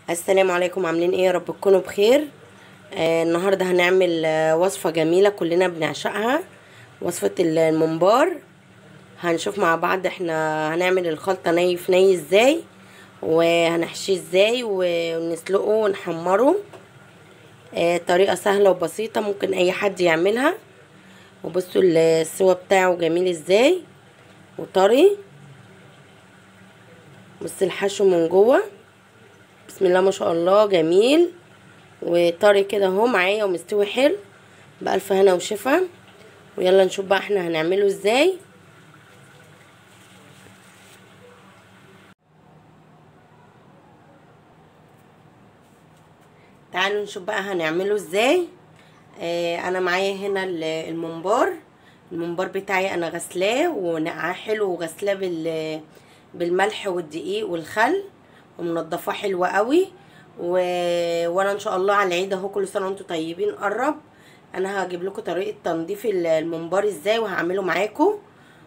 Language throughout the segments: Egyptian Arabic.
السلام عليكم عاملين ايه يا رب تكونوا بخير آه النهارده هنعمل آه وصفه جميله كلنا بنعشقها وصفه الممبار هنشوف مع بعض احنا هنعمل الخلطه ني في ني ازاي وهنحشيه ازاي ونسلقه ونحمره آه طريقه سهله وبسيطه ممكن اي حد يعملها وبصوا السوا بتاعه جميل ازاي وطري بص الحشو من جوه بسم الله ما شاء الله جميل وطري كده اهو معايا ومستوي حلو بألف هنا وشفا ويلا نشوف بقى احنا هنعمله ازاي تعالوا نشوف بقى هنعمله ازاي اه انا معايا هنا الممبار الممبار بتاعي انا غسلاه ونقعاه حلو وغسلاه بال بالملح والدقيق والخل ومنضفاه حلوة قوي و... وانا ان شاء الله على العيد اهو كل سنه وانتم طيبين قرب انا هجيب لكم طريقه تنظيف الممبار ازاي وهعمله معاكم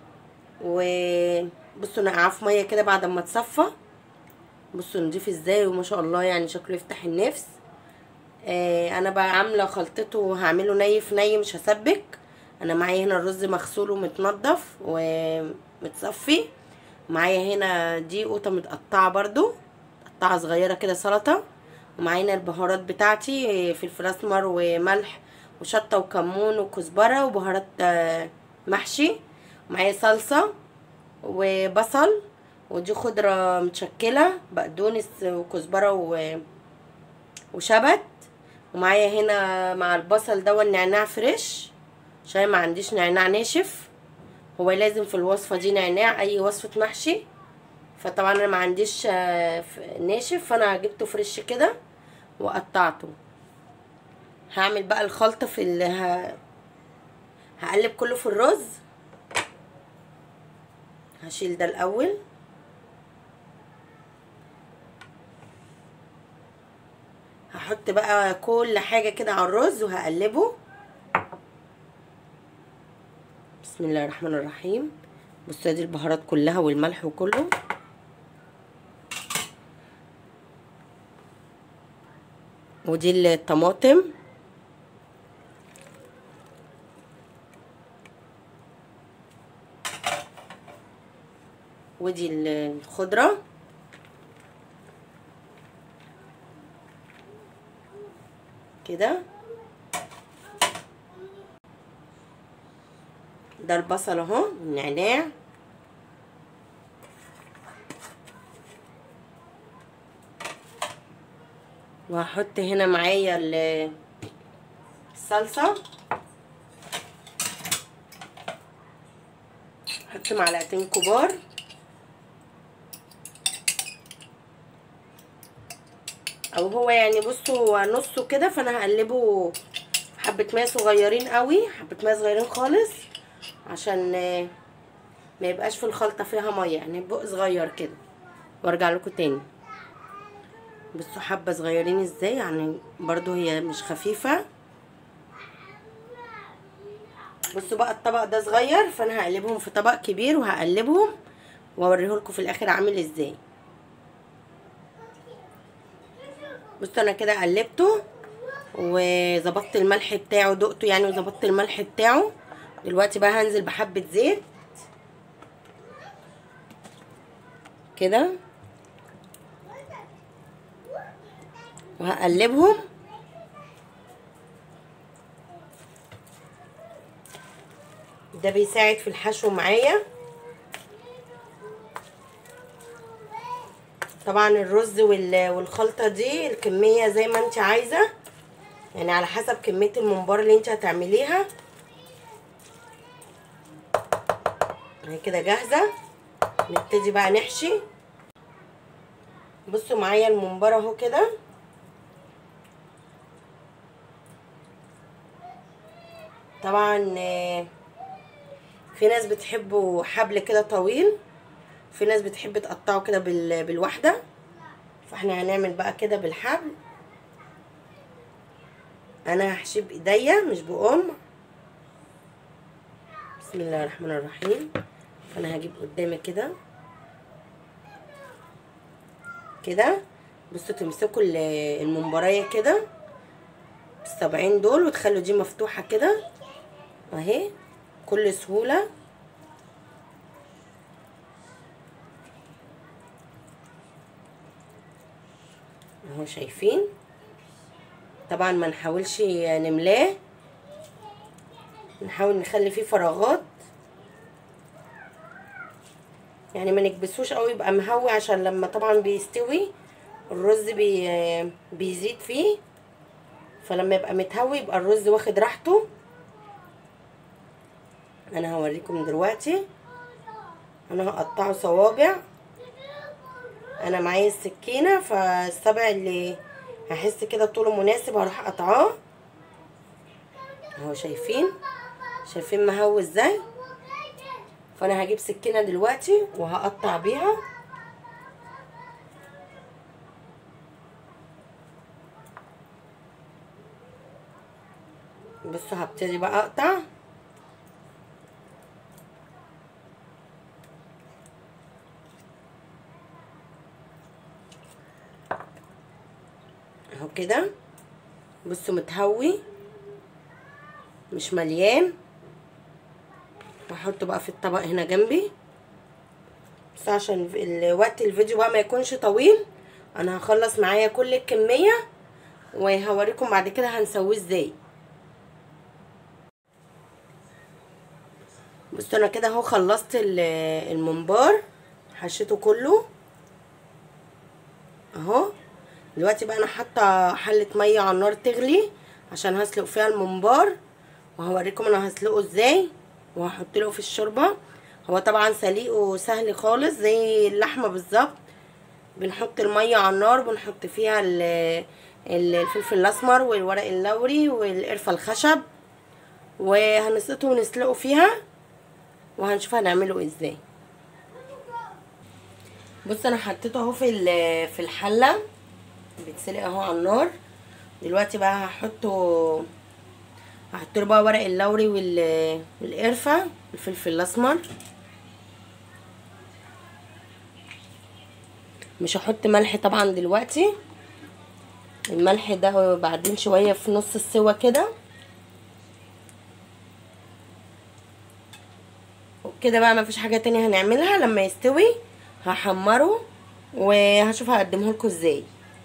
وبصوا نقعاه في ميه كده بعد ما اتصفى بصوا نضيف ازاي وما شاء الله يعني شكله يفتح النفس آه انا بقى عامله خلطته وهعمله ني في ني مش هسبك انا معايا هنا الرز مغسول ومتنضف ومتصفي معايا هنا دي قوطه متقطعه برضو قطعه صغيره كده سلطه ومعانا البهارات بتاعتي فلفل اسمر وملح وشطه وكمون وكزبره وبهارات محشي ومعايا صلصه وبصل ودي خضره متشكله بقدونس وكزبره وشبت ومعايا هنا مع البصل ده النعناع فريش عشان ما عنديش نعناع ناشف هو لازم في الوصفه دي نعناع اي وصفه محشي فطبعا انا ما عنديش ناشف فانا جبته فريش كده وقطعته هعمل بقى الخلطه في ال ه... هقلب كله في الرز هشيل ده الاول هحط بقى كل حاجه كده على الرز وهقلبه بسم الله الرحمن الرحيم بصوا دي البهارات كلها والملح وكله ودي الطماطم ودي الخضرة كده ده البصل اهو النعناع وهحط هنا معايا الصلصة هحط معلقتين كبار او هو يعني بصوا نصه كده فانا هقلبه حبة مية صغيرين قوي حبة مية صغيرين خالص عشان ما يبقاش في الخلطة فيها مية يعني بق صغير كده وارجع لكم تاني بصوا حبة صغيرين ازاي يعني برضو هي مش خفيفة بصوا بقى الطبق ده صغير فانا هقلبهم في طبق كبير وهقلبهم واوريهولكم في الاخر عامل ازاي بصوا انا كده قلبته وظبطت الملح بتاعه دقته يعني وظبطت الملح بتاعه دلوقتي بقى هنزل بحبة زيت كده وهقلبهم ده بيساعد في الحشو معايا طبعا الرز والخلطه دي الكميه زي ما انت عايزه يعني على حسب كميه الممبار اللي انت هتعمليها اهي كده جاهزه نبتدي بقى نحشي بصوا معايا الممبار اهو كده طبعا في ناس بتحبوا حبل كده طويل في ناس بتحب تقطعه كده بالواحده فاحنا هنعمل بقى كده بالحبل انا هحشي بايديا مش بقوم بسم الله الرحمن الرحيم فانا هجيب قدامي كده كده بصوا تمسكوا ال- الممبرايه كده السبعين دول وتخلوا دي مفتوحه كده اهي بكل سهوله اهو شايفين طبعا ما نحاولش نملاه نحاول نخلي فيه فراغات يعني ما نكبسوش قوي يبقى مهوي عشان لما طبعا بيستوي الرز بي بيزيد فيه فلما يبقى متهوي يبقى الرز واخد راحته انا هوريكم دلوقتي انا هقطعه صوابع انا معايا السكينه فالسبع اللي هحس كده طوله مناسب هروح قطعاه اهو شايفين شايفين مهوي ازاي فانا هجيب سكينه دلوقتي وهقطع بيها بصوا هبتدي بقى اقطع اهو كده بصوا متهوي مش مليان هحطه بقى في الطبق هنا جنبي بس عشان الوقت الفيديو بقى ما يكونش طويل انا هخلص معايا كل الكميه وهوريكم بعد كده هنسويه ازاي بصوا انا كده اهو خلصت الممبار حشيته كله اهو دلوقتي بقى انا حاطه حله ميه على النار تغلي عشان هسلق فيها الممبار وهوريكم انا هسلقه ازاي وهحط له في الشوربه هو طبعا سليقه سهل خالص زي اللحمه بالظبط بنحط الميه على النار بنحط فيها الفلفل الاسمر والورق اللوري والقرفه الخشب وهنسقطه ونسلقه فيها وهنشوف هنعمله ازاي بص انا حطيته اهو في في الحله بيتسلق اهو على النار دلوقتي بقى هحطه هحط له بقى ورق اللوري والقرفه الفلفل الاسمر مش هحط ملح طبعا دلوقتي الملح ده بعدين شويه في نص السوا كده وكده بقى مفيش حاجه تانية هنعملها لما يستوي هحمره وهشوف هقدمه لكم ازاي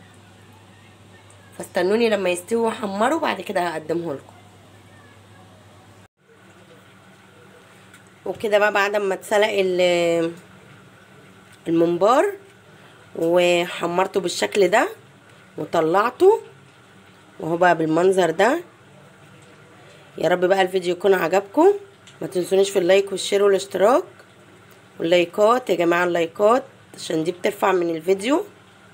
فاستنوني لما يستوي واحمره بعد كده هقدمه لكم وكده بقى بعد ما اتسلق الممبار وحمرته بالشكل ده وطلعته وهو بقى بالمنظر ده يا رب بقى الفيديو يكون عجبكم ما تنسونيش في اللايك والشير والاشتراك واللايكات يا جماعه اللايكات عشان دي بترفع من الفيديو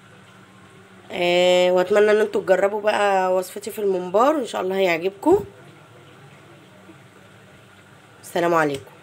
آه واتمنى ان انتوا تجربوا بقى وصفتي في الممبار وان شاء الله هيعجبكم السلام عليكم